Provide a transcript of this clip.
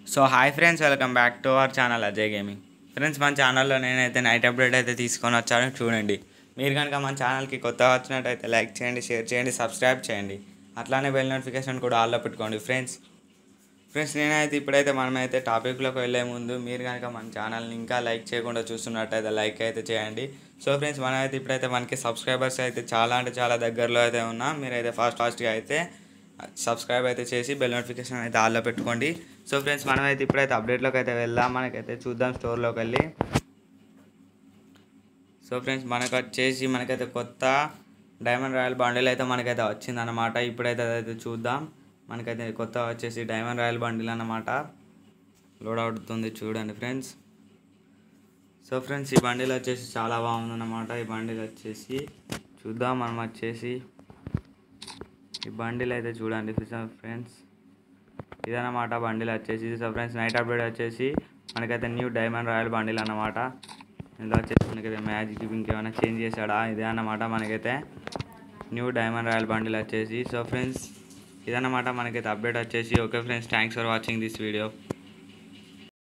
so hi friends welcome back to our channel Ajay gaming friends మన ఛానల్లో నేనైతే night update అయితే తీసుకొని వచ్చాను చూడండి మీరు కనుక మన ఛానల్కి కొత్తగా వచ్చినట్టయితే లైక్ చేయండి షేర్ చేయండి సబ్స్క్రైబ్ చేయండి అట్లానే బెల్ నోటిఫికేషన్ కూడా ఆల్లో పెట్టుకోండి ఫ్రెండ్స్ ఫ్రెండ్స్ నేనైతే ఇప్పుడైతే మనమైతే టాపిక్లోకి వెళ్ళే ముందు మీరు కనుక మన ఛానల్ని ఇంకా లైక్ చేయకుండా చూస్తున్నట్టయితే లైక్ అయితే చేయండి సో ఫ్రెండ్స్ మనమైతే ఇప్పుడైతే మనకి సబ్స్క్రైబర్స్ అయితే చాలా అంటే చాలా దగ్గరలో అయితే ఉన్నాం మీరైతే ఫాస్ట్ ఫాస్ట్గా అయితే సబ్స్క్రైబ్ అయితే చేసి బెల్ నోటిఫికేషన్ అయితే ఆల్లో పెట్టుకోండి సో ఫ్రెండ్స్ మనమైతే ఇప్పుడైతే అప్డేట్లోకి అయితే వెళ్దాం మనకైతే చూద్దాం స్టోర్లోకి వెళ్ళి సో ఫ్రెండ్స్ మనకు వచ్చేసి మనకైతే కొత్త డైమండ్ రాయల్ బండిల్ అయితే మనకైతే వచ్చిందన్నమాట ఇప్పుడైతే అదైతే చూద్దాం మనకైతే కొత్త వచ్చేసి డైమండ్ రాయల్ బండిల్ అన్నమాట లోడ్ అవుతుంది చూడండి ఫ్రెండ్స్ సో ఫ్రెండ్స్ ఈ బండిల్ వచ్చేసి చాలా బాగుందన్నమాట ఈ బండిల్ వచ్చేసి చూద్దాం మనం వచ్చేసి ఈ బండిల్ అయితే చూడండి ఫ్రెండ్స్ ఇదన్నమాట బండిల్ వచ్చేసి సో ఫ్రెండ్స్ నైట్ అప్డేట్ వచ్చేసి మనకైతే న్యూ డైమండ్ రాయల్ బండిల్ అన్నమాట ఇందులో వచ్చేసి మనకైతే మ్యాజిక్ ఇంకేమైనా చేంజ్ చేశాడా ఇదే అన్నమాట మనకైతే న్యూ డైమండ్ రాయల్ బండిల్ వచ్చేసి సో ఫ్రెండ్స్ ఇదన్నమాట మనకైతే అప్డేట్ వచ్చేసి okay friends thanks for watching this video